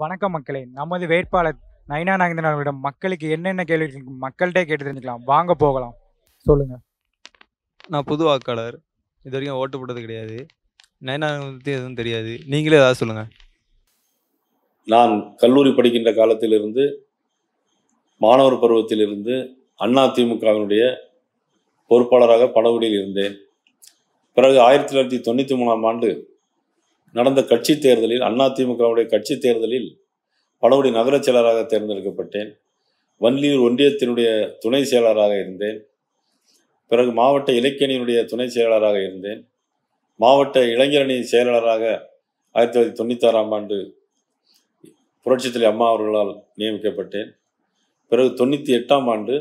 வணக்கம் மக்களே நமது வேட்பாளர் நைனா நாகேந்திரன் அவர்களிடம் மக்களுக்கு என்னென்ன கேள்விகள் இருக்கு? மக்கள்கிட்டே கேட்டு தெரிஞ்சுக்கலாம் வாங்க போகலாம் சொல்லுங்க நான் புது வாக்காளர் இது வரைக்கும் ஓட்டு போட்டது கிடையாது நைனா பற்றி எதுவும் தெரியாது நீங்களே ஏதாவது சொல்லுங்கள் நான் கல்லூரி படிக்கின்ற காலத்திலிருந்து மாணவர் பருவத்திலிருந்து அண்ணா திமுகவினுடைய பொறுப்பாளராக பணகுடியில் இருந்தேன் பிறகு ஆயிரத்தி தொள்ளாயிரத்தி தொண்ணூற்றி மூணாம் ஆண்டு நடந்த கட்சி தேர்தலில் அண்ணா திமுகவுடைய கட்சி தேர்தலில் பணகுடி நகரச் செயலராக தேர்ந்தெடுக்கப்பட்டேன் வன்லியூர் ஒன்றியத்தினுடைய துணை செயலராக இருந்தேன் பிறகு மாவட்ட இலக்கியணியினுடைய துணை செயலாளராக இருந்தேன் மாவட்ட இளைஞரணி செயலாளராக ஆயிரத்தி தொள்ளாயிரத்தி தொண்ணூத்தாறாம் ஆண்டு புரட்சித்தலை அம்மா அவர்களால் நியமிக்கப்பட்டேன் பிறகு தொண்ணூற்றி எட்டாம் ஆண்டு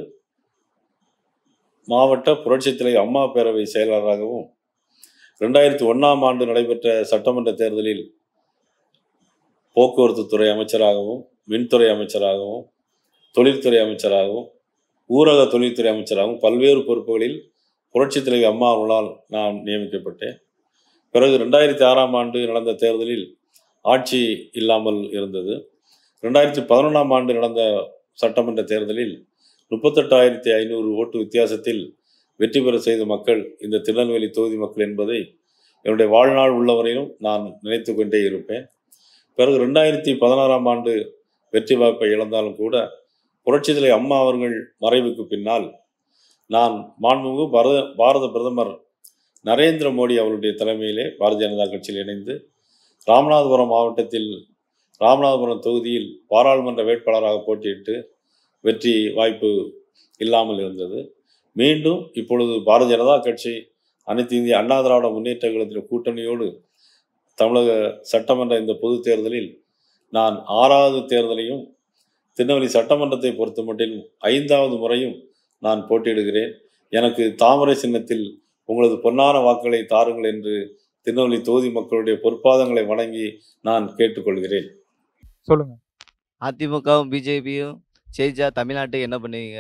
மாவட்ட புரட்சித்தலை அம்மா பேரவை செயலாளராகவும் ரெண்டாயிரத்தி ஒன்றாம் ஆண்டு நடைபெற்ற சட்டமன்ற தேர்தலில் போக்குவரத்து துறை அமைச்சராகவும் மின்துறை அமைச்சராகவும் தொழில்துறை அமைச்சராகவும் ஊரக தொழில்துறை அமைச்சராகவும் பல்வேறு பொறுப்புகளில் புரட்சித் தலைவி அம்மா அவர்களால் நான் நியமிக்கப்பட்டேன் பிறகு ரெண்டாயிரத்தி ஆறாம் ஆண்டு நடந்த தேர்தலில் ஆட்சி இல்லாமல் இருந்தது ரெண்டாயிரத்தி பதினொன்றாம் ஆண்டு நடந்த சட்டமன்ற தேர்தலில் முப்பத்தெட்டாயிரத்தி ஐநூறு ஓட்டு வித்தியாசத்தில் வெற்றி பெற செய்த மக்கள் இந்த திருநெல்வேலி தொகுதி மக்கள் என்பதை என்னுடைய வாழ்நாள் உள்ளவரையிலும் நான் நினைத்து கொண்டே இருப்பேன் பிறகு ரெண்டாயிரத்தி பதினாறாம் ஆண்டு வெற்றி வாய்ப்பை இழந்தாலும் கூட புரட்சித்தலை அம்மா அவர்கள் மறைவுக்கு பின்னால் நான் மாண்புமிகு பாரத பாரத பிரதமர் நரேந்திர மோடி அவருடைய தலைமையிலே பாரதிய ஜனதா கட்சியில் இணைந்து ராமநாதபுரம் மாவட்டத்தில் ராமநாதபுரம் தொகுதியில் பாராளுமன்ற வேட்பாளராக போட்டியிட்டு வெற்றி வாய்ப்பு இல்லாமல் இருந்தது மீண்டும் இப்பொழுது பாரதிய ஜனதா கட்சி அனைத்து இந்திய அண்ணா திராவிட முன்னேற்ற கழகத்தின் கூட்டணியோடு தமிழக சட்டமன்ற இந்த பொது தேர்தலில் நான் ஆறாவது தேர்தலையும் திருநெல்வேலி சட்டமன்றத்தை பொறுத்த மட்டிலும் ஐந்தாவது முறையும் நான் போட்டியிடுகிறேன் எனக்கு தாமரை சின்னத்தில் உங்களது பொன்னான வாக்குகளை தாருங்கள் என்று திருநெல்வேலி தொகுதி மக்களுடைய பொற்பாதங்களை வணங்கி நான் கேட்டுக்கொள்கிறேன் சொல்லுங்க அதிமுகவும் பிஜேபியும் ஜெயிச்சா தமிழ்நாட்டுக்கு என்ன பண்ணுவீங்க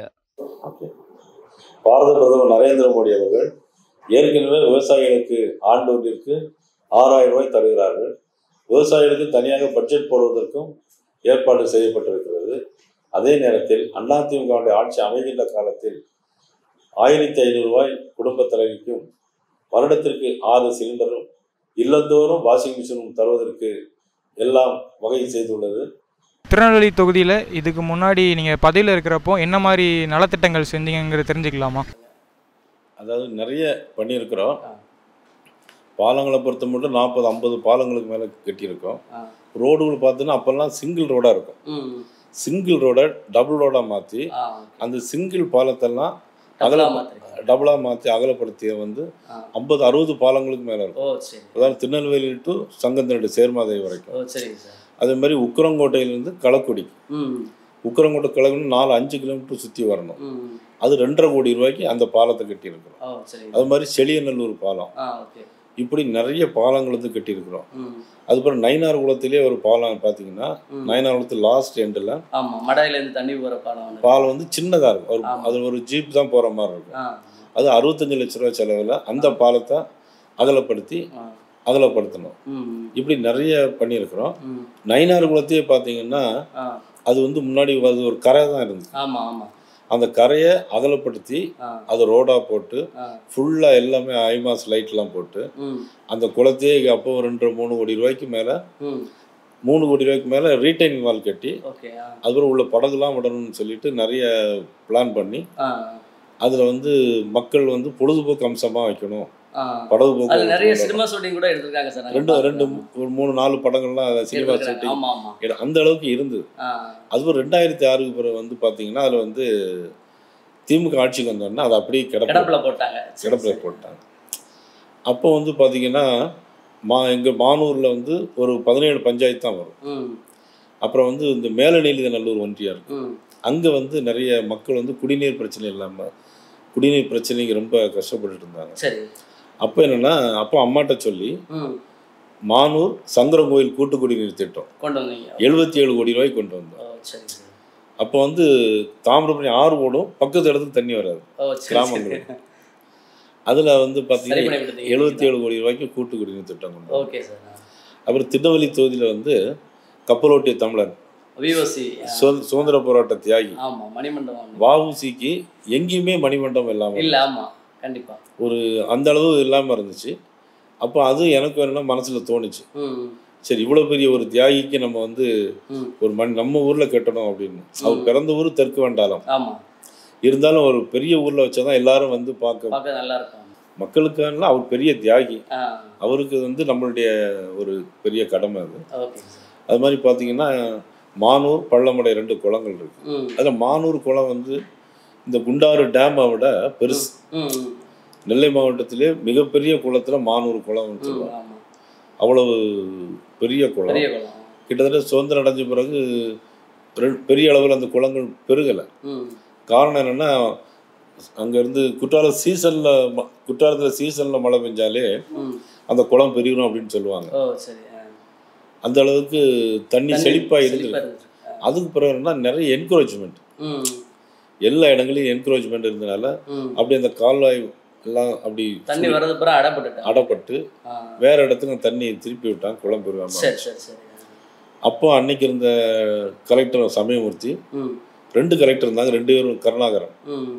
பாரத பிரதமர் நரேந்திர மோடி அவர்கள் ஏற்கனவே விவசாயிகளுக்கு ஆண்டொன்றிற்கு ஆறாயிரம் ரூபாய் தருகிறார்கள் விவசாயிகளுக்கு தனியாக பட்ஜெட் போடுவதற்கும் ஏற்பாடு செய்யப்பட்டிருக்கிறது அதே நேரத்தில் அதிமுகவுடைய ஆட்சி அமைகின்ற காலத்தில் ஆயிரத்தி ஐநூறு ரூபாய் குடும்ப தலைவிக்கும் வருடத்திற்கு ஆறு சிலிண்டரும் இல்லந்தோறும் வாஷிங் மிஷினும் தருவதற்கு எல்லாம் வகை செய்துள்ளது திருநெல்வேலி தொகுதியில் இதுக்கு முன்னாடி நீங்கள் பதவியில் இருக்கிறப்போ என்ன மாதிரி நலத்திட்டங்கள் செஞ்சீங்கிறது தெரிஞ்சுக்கலாமா அதாவது நிறைய பண்ணியிருக்கிறோம் பாலங்களை பொறுத்த மட்டும் நாற்பது ஐம்பது பாலங்களுக்கு மேலே கட்டியிருக்கோம் ரோடுகள் பார்த்தோன்னா அப்போல்லாம் சிங்கிள் ரோடாக இருக்கும் சிங்கிள் ரோடை டபுள் ரோடாக மாற்றி அந்த சிங்கிள் பாலத்தெல்லாம் அகல டபுளாக மாற்றி அகலப்படுத்திய வந்து ஐம்பது அறுபது பாலங்களுக்கு மேலே இருக்கும் ஓ சரி அதாவது திருநெல்வேலி டு சங்கந்தனடு சேர்மாதை வரைக்கும் ஓ சரிங்க சார் அதே மாதிரி உக்கரங்கோட்டையிலேருந்து களக்குடி ம் உக்கரங்கோட்டை கலக்குன்னு நாலு அஞ்சு கிலோமீட்டர் சுற்றி வரணும் ம் அது ரெண்டரை கோடி ரூபாய்க்கு அந்த பாலத்தை கட்டியிருக்கிறோம் ஓ சரிங்க அது மாதிரி செளியநல்லூர் பாலம் ஆ ஓகே இப்படி நிறைய பாலங்கள் வந்து கட்டியிருக்கிறோம் ம் அதுக்கப்புறம் நயினார் குளத்திலே ஒரு பாலம் பார்த்தீங்கன்னா ம். நயினார் குளத்து லாஸ்ட் எண்டில் ஆமா மடையிலேருந்து தண்ணி போகிற பாலம் ஒன்று பாலம் வந்து சின்னதாக இருக்கும் ஒரு ஆமா. அது ஒரு ஜீப் தான் போகிற மாதிரி இருக்கும் ஆ அது அறுபத்தஞ்சு லட்ச ரூபா செலவில் அந்த பாலத்தை அகலப்படுத்தி ஆ அகலப்படுத்தணும் ம் இப்படி நிறைய பண்ணியிருக்கிறோம் ம் நயினார் குளத்தையே பார்த்தீங்கன்னா ஆ அது வந்து முன்னாடி அது ஒரு கரை தான் இருந்துச்சு ஆமா ஆமா அந்த கரையை அகலப்படுத்தி ஆ அதை ரோடாக போட்டு ஆ ஃபுல்லாக எல்லாமே ஐமாஸ் லைட்லாம் போட்டு ம் அந்த குளத்தையே அப்போ ரெண்டு மூணு கோடி ரூபாய்க்கு மேலே ம் மூணு கோடி ரூபாய்க்கு மேலே ரீட்டைனிங் வால் கட்டி ஓகே ஆ அதுக்கப்புறம் உள்ள படகுலாம் விடணும்னு சொல்லிட்டு நிறைய பிளான் பண்ணி ஆ அதில் வந்து மக்கள் வந்து பொழுதுபோக்கு அம்சமாக வைக்கணும் ஆ படகு அது நிறைய போக்கு சினிமா ஷூட்டிங் கூட எடுத்திருக்காங்க சார் நாங்க ரெண்டு ரெண்டு பார்த்திருக்கோம். ஒரு மூணு நாலு படங்கள்லாம் சினிமா எடுத்திருக்காங்க. ஷூட்டிங் ஆமா ஆமா அந்த அளவுக்கு இருந்தது ஆ அதுவும் ரெண்டாயிரத்தி ஆறுக்கு பிறகு வந்து பார்த்தீங்கன்னா அதில் வந்து திமுக ஆட்சிக்கு வந்தோடனே அதை அப்படியே கிடப்பில் கிடப்புல போட்டாங்க சரி, கிடப்பில் சரி. போட்டாங்க அப்போ வந்து பார்த்தீங்கன்னா மா எங்கள் மானூரில் வந்து ஒரு பதினேழு பஞ்சாயத்து தான் வரும் ம் அப்புறம் வந்து இந்த மேலநீலித நல்லூர் ஒன்றியம் இருக்கு ம் அங்கே வந்து நிறைய மக்கள் வந்து குடிநீர் பிரச்சனை இல்லாமல் குடிநீர் பிரச்சனைக்கு ரொம்ப கஷ்டப்பட்டுட்டு இருந்தாங்க சரி அப்போ என்னென்னா அப்போ அம்மாட்ட சொல்லி ம் மானூர் சங்கரன் கோயில் கூட்டு குடிநீர் திட்டம் கொண்டு வந்தீங்க எழுபத்தி ஏழு கோடி ரூபாய்க்கு கொண்டு வந்தோம் ஓ சரி சரி அப்போ வந்து தாமிரபரணி ஆறு ஓடும் பக்கத்து இடத்துக்கு தண்ணி வராது ஓ சரி சரி கிராமங்களுக்கு அதில் வந்து சரி பார்த்தீங்கன்னா பண்ணி கொடுத்தீங்க. எழுபத்தி ஏழு கோடி ரூபாய்க்கு கூட்டு குடிநீர் திட்டம் கொண்டு வந்தோம். ஓகே சார் அப்புறம் திருநெல்வேலி தொகுதியில் வந்து கப்பலோட்டிய தமிழன் விஓசி சுத- சுதந்திர போராட்ட தியாகி ஆமா மணிமண்டபம் வஉசிக்கு எங்கேயுமே மணிமண்டபம் இல்லாமல் இல்ல ஆமா கண்டிப்பா ஒரு அந்த அளவு இல்லாமல் இருந்துச்சு அப்போ அது எனக்கு வேணும்னா மனசில் தோணுச்சு ம் சரி இவ்வளோ பெரிய ஒரு தியாகிக்கு நம்ம வந்து ம் ஒரு மண் நம்ம ஊரில் கட்டணும் அப்படின்னு அவர் பிறந்த ஊர் தெற்கு வண்டாலம் ஆமா இருந்தாலும் ஒரு பெரிய ஊரில் வச்சாதான் எல்லாரும் வந்து பார்க்க பார்க்க நல்லா இருக்கும் மக்களுக்கான அவர் பெரிய தியாகி ஆ அவருக்கு வந்து நம்மளுடைய ஒரு பெரிய கடமை அது ஓகே சார் அது மாதிரி பார்த்தீங்கன்னா மானூர் பள்ளமடை ரெண்டு குளங்கள் இருக்கு ம் அதில் மானூர் குளம் வந்து இந்த குண்டாறு டேமை விட பெருசு ம் ம், நெல்லை மாவட்டத்திலே மிகப்பெரிய குளத்துல மானூர் குளம் ம் சொல்லுவாங்க ஆமா அவ்வளவு பெரிய குளம் பெரிய குளம் கிட்டத்தட்ட சுதந்திரம் அடைஞ்ச பிறகு ரெ- பெரிய அளவில் அந்த குளங்கள் பெருகலை ம் காரணம் என்னன்னா அங்கேருந்து குற்றாலம் சீசனில் குற்றாலத்தில் சீசனில் மழை பெஞ்சாலே ம் அந்த குளம் பெருகணும் அப்படின்னு சொல்லுவாங்க ஓ சரி ஆ. அந்த அளவுக்கு தண்ணி தண்ணி செழிப்பாக செழிப்பா இருந்தது இருந்துச்சு. ஆ. அதுக்கு பிறகு என்னன்னா நிறைய என்கரேஜ்மெண்ட் ம் எல்லா இடங்களையும் என்கரேஜ்மெண்ட் இருந்தனால ம் அப்படி அந்த கால்வாய் எல்லாம் அப்படி தண்ணி வர்றது பூரா அடப்பட்டுட்டேன் அடப்பட்டு ஆ. வேற இடத்துக்கு தண்ணி திருப்பி விட்டான் குளம் பெருகாம சரி சரி சரி அப்போ அன்னைக்கு இருந்த கலெக்டர் சமயமூர்த்தி ம் ரெண்டு கலெக்டர் இருந்தாங்க ரெண்டு பேரும் கருணாகரன் ம்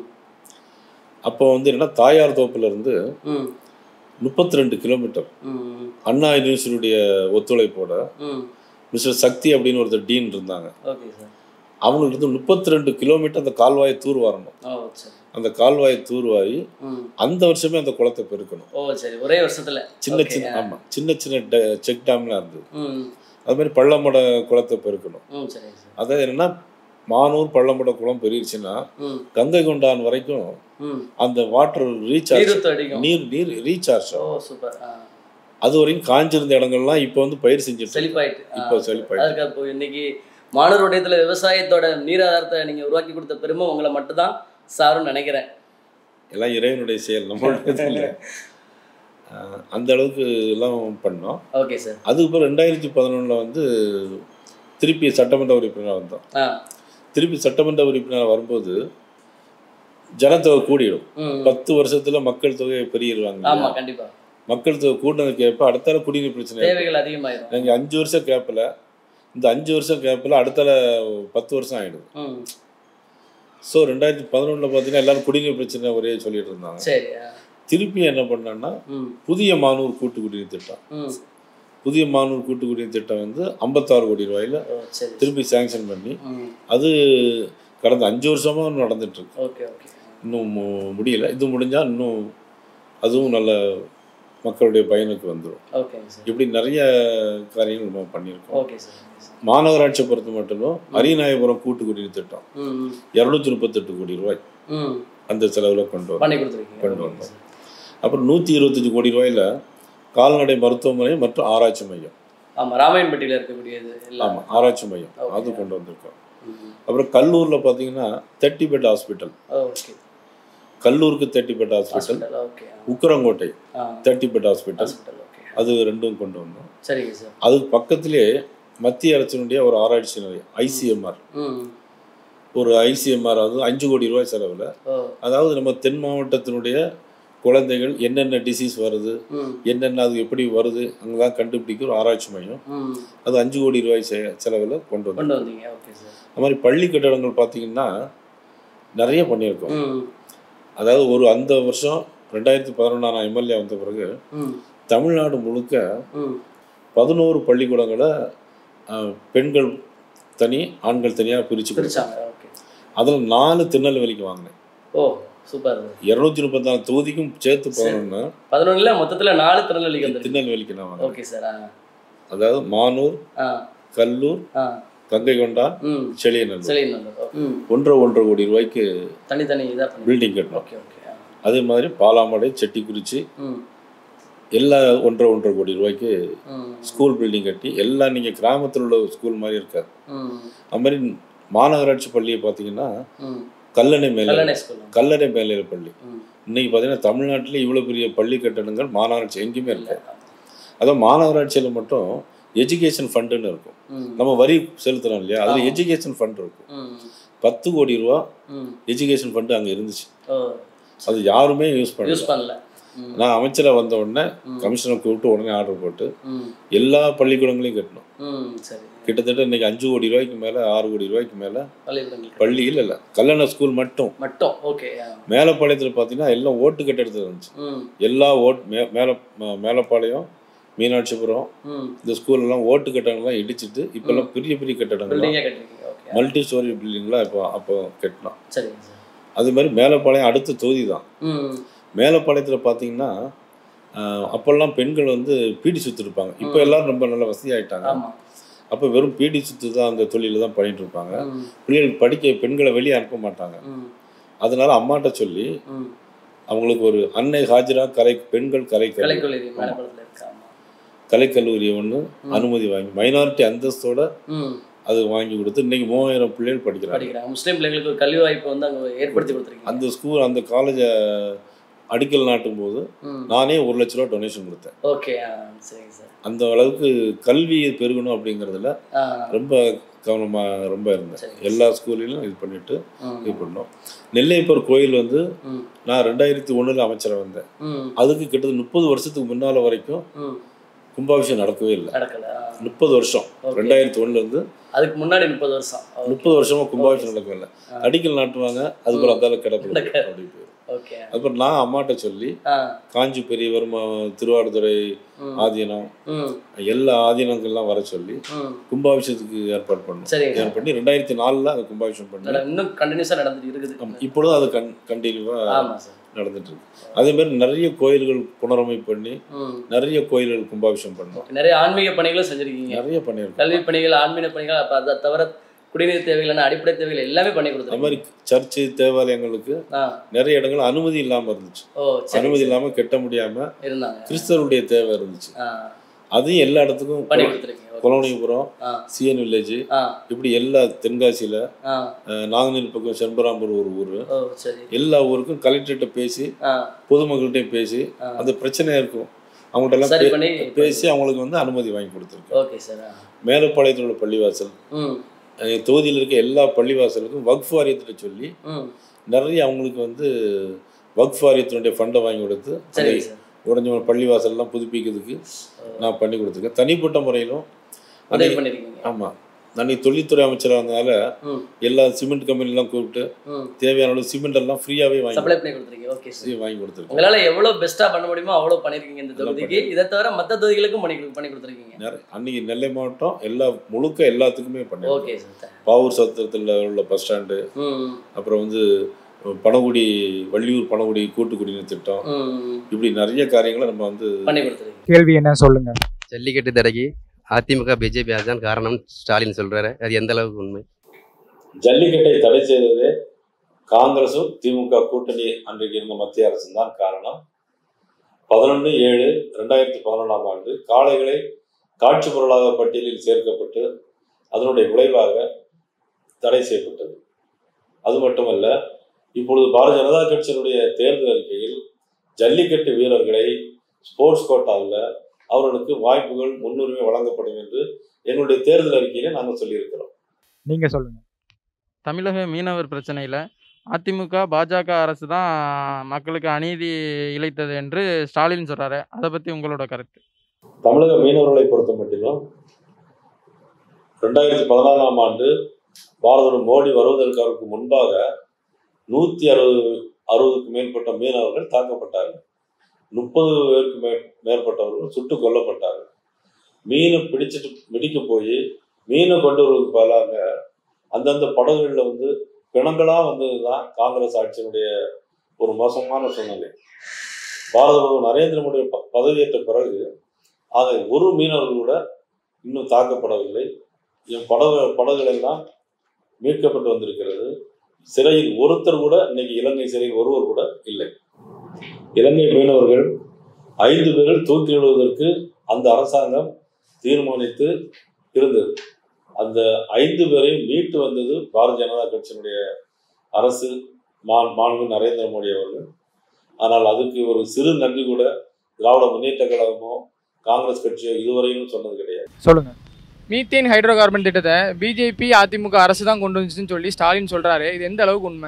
அப்போ வந்து என்னன்னா தாயார் தோப்புல இருந்து ம் முப்பத்தி ரெண்டு கிலோமீட்டர் ம் அண்ணா யூனிவர்சிட்டியுடைய ஒத்துழைப்போட ம் மிஸ்டர் சக்தி அப்படின்னு ஒருத்தர் டீன் இருந்தாங்க ஓகே சார் அவங்களுக்கு இருந்து முப்பத்தி ரெண்டு கிலோமீட்டர் அந்த கால்வாயை தூர் வரணும் ஓ சரி அந்த கால்வாயை தூர்வாரி ம் அந்த வருஷமே அந்த குளத்தை பெருக்கணும் ஓ சரி ஒரே வருஷத்துல சின்ன Okay, சின்ன ஆ. ஆமா சின்ன சின்ன ட- செக் டேம்லாம் இருந்தது ம் அது மாதிரி பள்ளமட குளத்தை பெருக்கணும் ம் சரிங்க சார் அதாவது என்னன்னா மானூர் பள்ளமட குளம் பெருகிருச்சுன்னா ம் கங்கை கொண்டான் வரைக்கும் ம் அந்த வாட்டர் ரீசார்ஜ் நீருத்து அடிக்கும் நீர் நீர் ரீசார்ஜ் ஓ ஆகும் சூப்பர் ஆ அது வரைக்கும் காஞ்சிருந்த இடங்கள்லாம் இப்போ வந்து பயிர் செஞ்சுட்டு செழிப்பாயிட்டு ஆ, இப்போ செழிப்பாயிட்டு. அதுக்கு அப்போ இன்னைக்கு மாணவர் உடையத்துல விவசாயத்தோட நீராதாரத்தை நீங்க உருவாக்கி கொடுத்த பெருமை உங்களை மட்டும்தான் சாருன்னு நினைக்கிறேன் எல்லாம் இறைவனுடைய செயல் நம்மளுடைய இல்லை அந்த அளவுக்கு எல்லாம் பண்ணோம் ஓகே சார் அதுக்கப்புறம் ரெண்டாயிரத்தி பதினொன்றில் வந்து திருப்பி சட்டமன்ற உறுப்பினர் வந்தோம் ஆ திருப்பி சட்டமன்ற உறுப்பினர் வரும்போது ஜனத்தொகை கூடிடும் ம் பத்து வருஷத்துல மக்கள் தொகை பெருகிடுவாங்க ஆமா கண்டிப்பா மக்கள் தொகை கூட்டினதுக்கு ஏற்ப அடுத்தால குடிநீர் பிரச்சனை ஏற்படும். தேவைகள் அதிகமாயிரும் நீங்க அஞ்சு வருஷம் கேப்பில் இந்த அஞ்சு வருஷம் கேப்பில் அடுத்தால பத்து வருஷம் ஆயிடுது ம் ஸோ ரெண்டாயிரத்தி பதினொன்றில் பார்த்தீங்கன்னா எல்லாரும் குடிநீர் பிரச்சனை ஒரே சொல்லிட்டு இருந்தாங்க சரி ஆ. திருப்பி என்ன பண்ணான்னா ம் புதிய மானூர் கூட்டு குடிநீர் திட்டம் ம் புதிய மானூர் கூட்டு குடிநீர் திட்டம் வந்து ஐம்பத்தாறு கோடி ரூபாயில ஓ சரி திருப்பி சேங்ஷன் பண்ணி ம் அது கடந்த அஞ்சு வருஷமா நடந்துட்டு இருக்கு ஓகே ஓகே இன்னும் மு- முடியல இது முடிஞ்சா இன்னும் அதுவும் நல்ல மக்களுடைய பயனுக்கு வந்துடும் ஓகேங்க சார் இப்படி நிறைய காரியங்கள் நம்ம பண்ணியிருக்கோம் ஓகே சார் ஓகே சார் மாநகராட்சியை பொறுத்த மட்டும் அரியநாயபுரம் கூட்டு குடிநீர் திட்டம் ம் ம் இரநூத்தி முப்பத்தெட்டு கோடி ரூபாய் ம் அந்த செலவில் கொண்டு வரோம் பண்ணி கொடுத்துருக்கீங்க கொண்டு ஓகே வந்தோம். சார். அப்புறம் நூற்றி இருபத்தஞ்சு கோடி ரூபாயில கால்நடை மருத்துவமனை மற்றும் ஆராய்ச்சி மையம் ஆமா ராமாயண்பட்டியில இருக்கக்கூடியது எல்லாம் ஆமாம் ஆராய்ச்சி மையம் Okay. அது கொண்டு வந்திருக்கோம் ம். அப்புறம் கல்லூரில் பார்த்தீங்கன்னா தேர்ட்டி பெட் ஹாஸ்பிட்டல் ஓகே கல்லூருக்கு thirty bed hospital hospital okay உக்கரங்கோட்டை ஆ thirty bed hospital hospital okay அது ரெண்டும் கொண்டு வந்தோம் சரிங்க சார் அதுக்கு பக்கத்திலே மத்திய அரசினுடைய ஒரு ஆராய்ச்சி நிலையம் ஐசிஎம்ஆர் ம் ஒரு ஐசிஎம்ஆர் அது அஞ்சு கோடி ரூபாய் செலவில் ஓ அதாவது நம்ம தென் மாவட்டத்தினுடைய குழந்தைகள் என்னென்ன டிசீஸ் வருது ம் என்னென்ன அது எப்படி வருது அங்கெல்லாம் கண்டுபிடிக்க ஒரு ஆராய்ச்சி மையம் ம் அது அஞ்சு கோடி ரூபாய் செ- செலவில் கொண்டு வந்தோம் கொண்டு வந்தீங்க ஓகே சார் அது மாதிரி பள்ளி கட்டடங்கள் பார்த்தீங்கன்னா நிறைய பண்ணியிருக்கோம் ம் அதாவது ஒரு அந்த வருஷம் ரெண்டாயிரத்தி பதினொன்றாம் நான் எம்எல்ஏ வந்த பிறகு ம் தமிழ்நாடு முழுக்க ம் பதினோரு பள்ளிக்கூடங்களை அஹ், பெண்கள் தனி ஆண்கள் தனியாக பிரித்து பிரிச்சாங்க ஓகே அதில் நாலு திருநெல்வேலிக்கு வாங்கினேன் ஓ சூப்பர் இரநூத்தி முப்பத்தாறு தொகுதிக்கும் சேர்த்து பதினொன்று பதினொன்னுல மொத்தத்துல நாலு திருநெல்வேலிக்கு வந்துருக்கு திருநெல்வேலிக்கு நான் வாங்கினேன் ஓகே சார் ஆ அதாவது மானூர் ஆ கல்லூர் ஆ கங்கை கொண்டா ம் செளியநல்லூர் செலிநல்லூர் ம் ஒன்றரை ஒன்றரை கோடி ரூபாய்க்கு தனித்தனி இதாக பண்ணி பில்டிங் கட்டணும் ஓகே ஓகே ஆ. அதே மாதிரி பாலாமடை செட்டிக்குறிச்சி ம் எல்லா ஒன்றரை ஒன்றரை கோடி ரூபாய்க்கு ம் ஸ்கூல் பில்டிங் கட்டி எல்லாம் நீங்கள் கிராமத்தில் உள்ள ஸ்கூல் மாதிரி இருக்காது ம் அது மாதிரி மாநகராட்சி பள்ளியை பார்த்தீங்கன்னா ம் கல்லணை மேலே கல்லணை ஸ்கூல் கல்லணை மேல்நிலை பள்ளி ம் இன்னைக்கு பார்த்தீங்கன்னா தமிழ்நாட்டில் இவ்வளோ பெரிய பள்ளி கட்டடங்கள் மாநகராட்சி எங்கேயுமே இல்லை அதான் மாநகராட்சியில் மட்டும் எஜுகேஷன் ஃபண்டுன்னு இருக்கும் ம் நம்ம வரி செலுத்துறோம் இல்லையா அதில் ஆமா. எஜுகேஷன் ஃபண்ட் இருக்கும் ம் பத்து கோடி ரூபா ம் எஜுகேஷன் ஃபண்டு அங்கே இருந்துச்சு ஓ அது யாருமே யூஸ் பண்ணல யூஸ் பண்ணல ம் நான் அமைச்சராக வந்த உடனே ம். கமிஷனர் கூப்பிட்டு உடனே ஆர்டர் போட்டு ம் எல்லா பள்ளிக்கூடங்களையும் கட்டணும் ம் சரி கிட்டத்தட்ட இன்னைக்கு அஞ்சு கோடி ரூபாய்க்கு மேலே ஆறு கோடி ரூபாய்க்கு மேலே பள்ளிக்கூடங்கள் பள்ளியில் இல்லை கல்லணை ஸ்கூல் மட்டும் மட்டும் ஓகே மேலப்பாளையத்தில் பார்த்தீங்கன்னா எல்லாம் ஓட்டு கட்டடத்தில் இருந்துச்சு ம் எல்லா ஓட் மே மேல ம- மேலப்பாளையம் மீனாட்சிபுரம் ம் இந்த ஸ்கூல் எல்லாம் ஓட்டு கட்டடங்கள்லாம் இடிச்சிட்டு இப்பெல்லாம் பெரிய பெரிய கட்டடங்கள்லாம் பில்டிங்கே கட்டிருக்கீங்க ஓகே மல்டி ஸ்டோரி பில்டிங்லாம் இப்போ அப்போ கட்டலாம் சரிங்க சார் அது மாதிரி மேலப்பாளையம் அடுத்த தொகுதி தான் ம் மேலப்பாளையத்தில் பார்த்தீங்கன்னா ஆஹ், அப்பெல்லாம் பெண்கள் வந்து பீடி சுத்து இருப்பாங்க இப்போ ம். எல்லாரும் ரொம்ப நல்ல வசதி ஆயிட்டாங்க ஆமாம் அப்போ வெறும் பீடி சுத்து தான் அந்த தொழில தான் பண்ணிட்டு இருப்பாங்க ம் பிள்ளைகள் படிக்க பெண்களை வெளியே அனுப்ப மாட்டாங்க ம் அதனால அம்மாட்ட சொல்லி ம் அவங்களுக்கு ஒரு அன்னை ஹாஜரா கலை பெண்கள் கலை கல்லூரி கலைக்கல்லூரி மேலப்படத்தில் இருக்கு ஆமாம் கலைக்கல்லூரி ஒன்று ம். அனுமதி வாங்கி மைனாரிட்டி அந்தஸ்தோட ம் அது வாங்கி கொடுத்து இன்னைக்கு மூவாயிரம் பிள்ளைகள் படிக்கிறாங்க படிக்கிறாங்க முஸ்லீம் பிள்ளைங்களுக்கு ஒரு கல்வி வாய்ப்பு வந்து அங்கே ஏற்படுத்தி கொடுத்துருக்கீங்க அந்த ஸ்கூல் அந்த காலேஜை அடிக்கல் நாட்டும் போது ம் நானே ஒரு லட்ச ரூபா டொனேஷன் கொடுத்தேன் ஓகே ஆ சரிங்க சார் அந்த அளவுக்கு கல்வி பெருகணும் அப்படிங்கிறதுல ஆ ரொம்ப கவனமாக ரொம்ப இருந்தேன் சரி. எல்லா ஸ்கூல்லையும் இது பண்ணிட்டு ம் இது பண்ணோம் நெல்லையப்பர் கோயில் வந்து ம் நான் ரெண்டாயிரத்தி ஒண்ணுல அமைச்சரை வந்தேன் ம் அதுக்கு கிட்டத்தட்ட முப்பது வருஷத்துக்கு முன்னால வரைக்கும் ம் கும்பாபிஷேகம் நடக்கவே இல்லை நடக்கல ஆ. முப்பது வருஷம் Okay. ரெண்டாயிரத்தி ஒண்ணுல இருந்து அதுக்கு முன்னாடி முப்பது வருஷம் முப்பது வருஷமா கும்பாபிஷேகம் நடக்கவே இல்லை ஆ. அடிக்கல் நாட்டுவாங்க அதுக்கப்புறம் அதால கிடப்பில் நடக்க- அப்படி போயிடும் ஓகே அப்புறம் நான் அம்மாட்ட சொல்லி ஆ காஞ்சி பெரியவர் ம- திருவாரூரை ம் ஆதீனம் ம் எல்லா ஆதீனங்கள்லாம் வர சொல்லி ம் கும்பாபிஷேகத்துக்கு ஏற்பாடு பண்ணோம் சரிங்க ஏற்பாடு பண்ணி ரெண்டாயிரத்தி நாலுல அந்த கும்பாபிஷேகம் பண்ணி நட- இன்னும் கண்டினியூஸாக நடந்துட்டு இருக்குது ஆமா, இப்பொழுதும் அது கன் கண்டினியூவா ஆமா சார் நடந்துட்டு இருக்கு அதே மாதிரி நிறைய கோயில்கள் புனரமைப்பு பண்ணி ம் நிறைய கோயில்கள் கும்பாபிஷேகம் பண்ணோம் நிறைய ஆன்மீக பணிகளும் செஞ்சிருக்கீங்க நிறைய பண்ணியிருக்கோம் கல்வி பணிகள் ஆன்மீக பணிகள் அப்ப அதை தவிர குடிநீர் தேவைகளான அடிப்படை தேவைகள் எல்லாமே பண்ணி அது கொடுத்துருக்கீங்க மாதிரி சர்ச்சு தேவாலயங்களுக்கு ஆ நிறைய இடங்கள் அனுமதி இல்லாம இருந்துச்சு ஓ சரி அனுமதி இல்லாம கட்ட முடியாம இருந்தாங்க கிறிஸ்தவருடைய தேவை இருந்துச்சு ஆ அதையும் எல்லா இடத்துக்கும் பண்ணி கொடுத்துருக்கீங்க ஓகே. குலவணிபுரம் ஆ சிஎன் வில்லேஜ் ஆ இப்படி எல்லா தென்காசியில ஆ அஹ், நாங்குநேரி பக்கம் செண்பராம்பூர் ஒரு ஊர் ஓ சரி எல்லா ஊருக்கும் கலெக்டர்கிட்ட பேசி ஆ பொதுமக்கள்கிட்டையும் பேசி ஆ. அந்த பிரச்சனை இருக்கும் அவங்கள்ட்ட எல்லாம் சரி பே- பண்ணி பேசி அவங்களுக்கு வந்து அனுமதி வாங்கி கொடுத்துருக்கேன் ஓகே சார் ஆ. மேலப்பாளையத்தில் உள்ள பள்ளிவாசல் ம் அஹ், தொகுதியில் இருக்க எல்லா பள்ளிவாசலுக்கும் வக்ஃப் வாரியத்திட்ட சொல்லி ம் நிறைய அவங்களுக்கு வந்து வக்ஃப் வாரியத்தினுடைய ஃபண்டை வாங்கி கொடுத்து சரிங்க சார் உடஞ்ச பள்ளிவாசல்லாம் புதுப்பிக்கிறதுக்கு நான் பண்ணி கொடுத்துருக்கேன் தனிப்பட்ட முறையிலும் உதவி பண்ணிருக்கீங்க ஆமாம் அன்னைக்கு தொழில்துறை அமைச்சராக இருந்ததால ம் எல்லா சிமெண்ட் கம்பெனிலாம் கூப்பிட்டு ம் தேவையான அளவு சிமெண்ட் எல்லாம் ஃப்ரீயாகவே வாங்கி சப்ளை பண்ணி கொடுத்துருக்கீங்க ஓகே சார் கொடுத்து- வாங்கி கொடுத்துருக்கேன் உங்களால எவ்வளவு பெஸ்டா பண்ண முடியுமோ அவ்வளவு பண்ணிருக்கீங்க இந்த நல்லா தொகுதிக்கு இதை தவிர மத்த தொகுதிகளுக்கும் பண்ணி கொடு- பண்ணி கொடுத்துருக்கீங்க நிறைய அன்னைக்கு நெல்லை மாவட்டம் எல்லா முழுக்க எல்லாத்துக்குமே பண்ணேன் ஓகே சார் பாவூர் சத்திரத்தில் உள்ள பஸ் ஸ்டாண்டு ம் அப்புறம் வந்து பனகுடி வள்ளியூர் பனகுடி கூட்டு குடிநீர் திட்டம் ம் இப்படி நிறைய காரியங்களை நம்ம வந்து பண்ணி கொடுத்துருக்கீங்க கேள்வி என்ன சொல்லுங்க ஜல்லிக்கட்டு தடைக்கு அதிமுக பிஜேபி அதுதான் காரணம் ஸ்டாலின் சொல்றாரு அது எந்த அளவுக்கு உண்மை ஜல்லிக்கட்டை தடை செய்ததே காங்கிரசும் திமுக கூட்டணி அன்றைக்கு இருந்த மத்திய அரசும் தான் காரணம் பதினொன்று ஏழு ரெண்டாயிரத்தி பதினொன்றாம் ஆண்டு காளைகளை காட்சி பொருளாக பட்டியலில் சேர்க்கப்பட்டு அதனுடைய விளைவாக தடை செய்யப்பட்டது அது மட்டுமல்ல இப்பொழுது பாரதிய ஜனதா கட்சியினுடைய தேர்தல் அறிக்கையில் ஜல்லிக்கட்டு வீரர்களை ஸ்போர்ட்ஸ் கோட்டாவில் அவர்களுக்கு வாய்ப்புகள் முன்னுரிமை வழங்கப்படும் என்று எங்களுடைய தேர்தல் அறிக்கையிலே நாங்கள் சொல்லியிருக்கிறோம் நீங்க சொல்லுங்க தமிழக மீனவர் பிரச்சனையில் அதிமுக பாஜக அரசு தான் மக்களுக்கு அநீதி இழைத்தது என்று ஸ்டாலின் சொல்றாரு அதை பற்றி உங்களோட கருத்து தமிழக மீனவர்களை பொறுத்த மட்டிலும் ரெண்டாயிரத்தி பதினாறாம் ஆண்டு பாரதம் மோடி வருவதற்கு முன்பாக நூற்றி அறுபது அறுபதுக்கு மேற்பட்ட மீனவர்கள் தாக்கப்பட்டார்கள் முப்பது பேருக்கு மே மேற்பட்டவர்கள் சுட்டு கொல்லப்பட்டார்கள் மீனை பிடிச்சிட்டு பிடிக்க போய் மீனை கொண்டு வருவதற்கு பதிலாக அந்தந்த படகுகளில் வந்து பிணங்களாக வந்தது தான் காங்கிரஸ் ஆட்சியினுடைய ஒரு மோசமான சூழ்நிலை பாரத பிரதமர் நரேந்திர மோடி ப- பதவியேற்ற பிறகு ஆக ஒரு மீனவர்கள் கூட இன்னும் தாக்கப்படவில்லை என் படகு படகுகள் எல்லாம் மீட்கப்பட்டு வந்திருக்கிறது சிறையில் ஒருத்தர் கூட இன்னைக்கு இலங்கை சிறையில் ஒருவர் கூட இல்லை இலங்கை மீனவர்கள் ஐந்து பேர்கள் தூக்கிலிடுவதற்கு அந்த அரசாங்கம் தீர்மானித்து இருந்தது அந்த ஐந்து பேரையும் மீட்டு வந்தது பாரதிய ஜனதா கட்சியினுடைய அரசு மான் மாண்பு நரேந்திர மோடி அவர்கள் ஆனால் அதுக்கு ஒரு சிறு நன்றி கூட திராவிட முன்னேற்ற கழகமோ காங்கிரஸ் கட்சியோ இதுவரையும் சொன்னது கிடையாது சொல்லுங்க மீத்தேன் ஹைட்ரோ கார்பன் திட்டத்தை பிஜேபி அதிமுக அரசு தான் கொண்டு வந்துச்சுன்னு சொல்லி ஸ்டாலின் சொல்றாரு இது எந்த அளவுக்கு உண்மை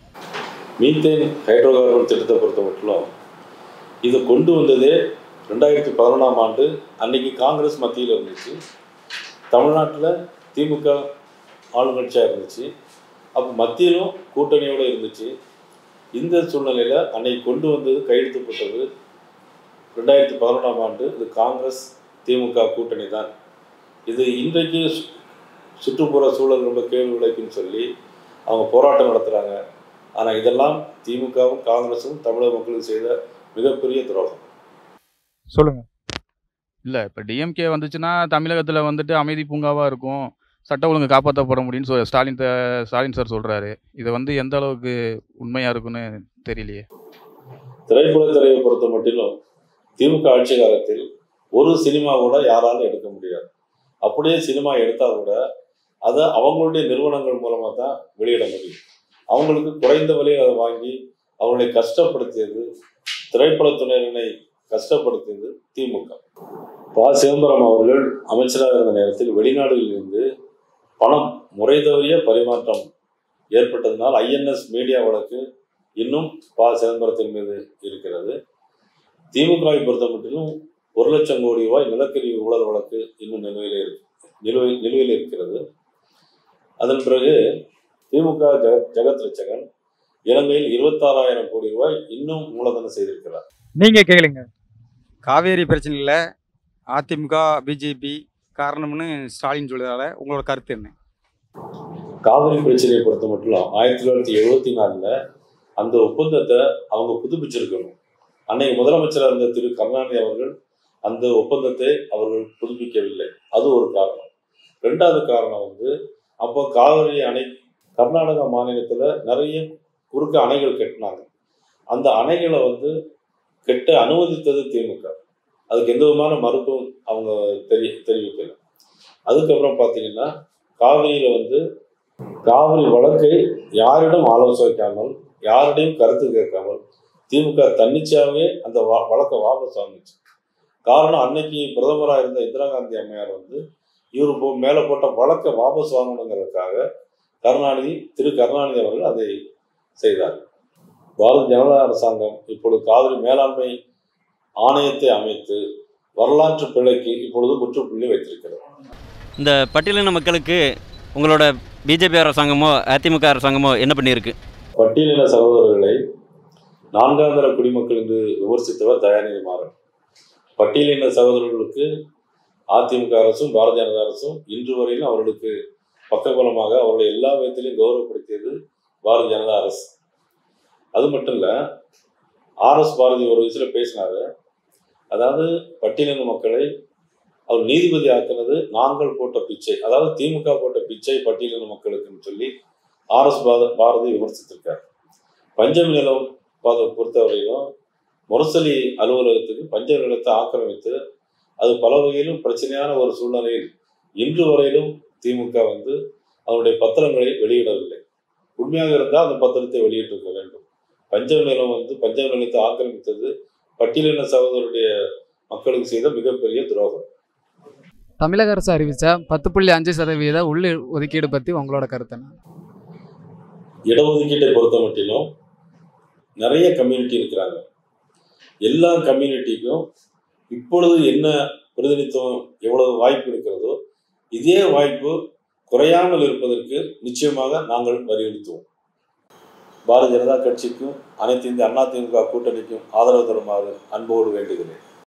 மீத்தேன் ஹைட்ரோ கார்பன் திட்டத்தை பொறுத்த மட்டும் இது கொண்டு வந்ததே ரெண்டாயிரத்தி பதினொன்றாம் ஆண்டு அன்னைக்கு காங்கிரஸ் மத்தியில் இருந்துச்சு தமிழ்நாட்டில் திமுக ஆளுங்கட்சியாக இருந்துச்சு அப்போ மத்தியிலும் கூட்டணியோடு இருந்துச்சு இந்த சூழ்நிலையில் அன்னைக்கு கொண்டு வந்தது கையெழுத்து போட்டது ரெண்டாயிரத்தி பதினொன்றாம் ஆண்டு இது காங்கிரஸ் திமுக கூட்டணி தான் இது இன்றைக்கு சு- சுற்றுப்புற சூழல் ரொம்ப கேள்வி விளைக்குன்னு சொல்லி அவங்க போராட்டம் நடத்துகிறாங்க ஆனால் இதெல்லாம் திமுகவும் காங்கிரஸும் தமிழக மக்களுக்கு செய்த மிகப்பெரிய துரோகம் சொல்லுங்க இல்லை இப்போ டிஎம்கே வந்துச்சுன்னா தமிழகத்தில் வந்துட்டு அமைதி பூங்காவாக இருக்கும் சட்ட ஒழுங்கு காப்பாற்றப்பட முடியும்னு சொ ஸ்டாலின் த- ஸ்டாலின் சார் சொல்கிறாரு இது வந்து எந்த அளவுக்கு உண்மையாக இருக்குன்னு தெரியலையே திரைப்படத்துறையை பொறுத்த மட்டிலும் திமுக ஆட்சி காலத்தில் ஒரு சினிமா கூட யாராலும் எடுக்க முடியாது அப்படியே சினிமா எடுத்தால் கூட அதை அவங்களுடைய நிறுவனங்கள் மூலமாக தான் வெளியிட முடியும் அவங்களுக்கு குறைந்த விலையில் அதை வாங்கி அவங்களை கஷ்டப்படுத்தியது திரைப்படத்துறையினை கஷ்டப்படுத்தியது திமுக ப சிதம்பரம் அவர்கள் அமைச்சராக இருந்த நேரத்தில் வெளிநாடுகளில் இருந்து பணம் முறை தவறிய பரிமாற்றம் ஏற்பட்டதனால் ஐஎன்எஸ் மீடியா வழக்கு இன்னும் ப சிதம்பரத்தின் மீது இருக்கிறது திமுகவை பொறுத்த மட்டிலும் ஒரு லட்சம் கோடி ரூபாய் நிலக்கரி ஊழல் வழக்கு இன்னும் நிலுவையில் இருக்கு நிலுவையில் நிலுவையில் இருக்கிறது அதன் பிறகு திமுக ஜெகத் ஜெகத் ரட்சகன் இலங்கையில் இருபத்தாறாயிரம் கோடி ரூபாய் இன்னும் மூலதனம் செய்திருக்கிறார் நீங்க கேளுங்க காவேரி பிரச்சனையில் அதிமுக பிஜேபி காரணம்னு ஸ்டாலின் சொல்றதால உங்களோட கருத்து என்ன காவிரி பிரச்சனையை பொறுத்த மட்டும் ஆயிரத்தி தொள்ளாயிரத்தி எழுபத்தி நாலில் அந்த ஒப்பந்தத்தை அவங்க புதுப்பிச்சிருக்கணும் அன்னைக்கு முதலமைச்சராக இருந்த திரு கருணாநிதி அவர்கள் அந்த ஒப்பந்தத்தை அவர்கள் புதுப்பிக்கவில்லை அது ஒரு காரணம் ரெண்டாவது காரணம் வந்து அப்போ காவிரி அணை கர்நாடகா மாநிலத்தில் நிறைய குறுக்க அணைகள் கட்டினாங்க அந்த அணைகளை வந்து கெட்ட அனுமதித்தது திமுக அதுக்கு எந்த விதமான மறுப்பும் அவங்க தெரிய தெரிவிக்கல அதுக்கப்புறம் பார்த்தீங்கன்னா காவிரியில் வந்து காவிரி வழக்கை யாரிடம் ஆலோசிக்காமல் யாரிடையும் கருத்து கேட்காமல் திமுக தன்னிச்சையாகவே அந்த வா- வழக்கை வாபஸ் வாங்குச்சு காரணம் அன்னைக்கு பிரதமராக இருந்த இந்திரா காந்தி அம்மையார் வந்து இவர் போ மேலே போட்ட வழக்கை வாபஸ் வாங்கணுங்கிறதுக்காக கருணாநிதி திரு கருணாநிதி அவர்கள் அதை செய்தார் பாரதிய ஜனதா அரசாங்கம் இப்பொழுது காவிரி மேலாண்மை ஆணையத்தை அமைத்து வரலாற்று பிழைக்கு இப்பொழுது முற்றுப்புள்ளி வைத்திருக்கிறது இந்த பட்டியலின மக்களுக்கு உங்களோட பிஜேபி அரசாங்கமோ அதிமுக அரசாங்கமோ என்ன பண்ணியிருக்கு பட்டியலின சகோதரர்களை நான்காம் தர குடிமக்கள் என்று விமர்சித்தவர் தயாநிதி மாறன் பட்டியலின சகோதரர்களுக்கு அதிமுக அரசும் பாரதிய ஜனதா அரசும் இன்று வரையிலும் அவர்களுக்கு பக்கபலமாக அவர்களை எல்லா விதத்திலையும் கௌரவப்படுத்தியது பாரதிய ஜனதா அரசு அது மட்டும் இல்ல ஆர் எஸ் பாரதி ஒரு விஷயத்துல பேசினாரு அதாவது பட்டியலின மக்களை அவர் நீதிபதி ஆக்குனது நாங்கள் போட்ட பிச்சை அதாவது திமுக போட்ட பிச்சை பட்டியலின மக்களுக்குன்னு சொல்லி ஆர் எஸ் பாரதி விமர்சித்திருக்கார் பஞ்சமி நிலம் பாத- பொறுத்தவரையிலும் முரசொலி அலுவலகத்துக்கு பஞ்சமி நிலத்தை ஆக்கிரமித்து அது பல வகையிலும் பிரச்சனையான ஒரு சூழ்நிலையில் இன்று வரையிலும் திமுக வந்து அதனுடைய பத்திரங்களை வெளியிடவில்லை உண்மையாக இருந்தால் அந்த பத்திரத்தை வெளியிட்டிருக்க வேண்டும் பஞ்சமி நிலம் வந்து பஞ்சமி நிலத்தை ஆக்கிரமித்தது பட்டியலின சகோதரருடைய மக்களுக்கு செய்த மிகப்பெரிய துரோகம் தமிழக அரசு அறிவித்த பத்து புள்ளி அஞ்சு சதவீத உள் ஒதுக்கீடு பற்றி உங்களோட கருத்து என்ன இடஒதுக்கீட்டை பொறுத்த மட்டிலும் நிறைய கம்யூனிட்டி இருக்கிறாங்க எல்லா கம்யூனிட்டிக்கும் இப்பொழுது என்ன பிரதிநிதித்துவம் எவ்வளவு வாய்ப்பு இருக்கிறதோ இதே வாய்ப்பு குறையாமல் இருப்பதற்கு நிச்சயமாக நாங்கள் வலியுறுத்துவோம் பாரதிய ஜனதா கட்சிக்கும் அனைத்து இந்திய அண்ணா திமுக கூட்டணிக்கும் ஆதரவு தருமாறு அன்போடு வேண்டுகிறேன்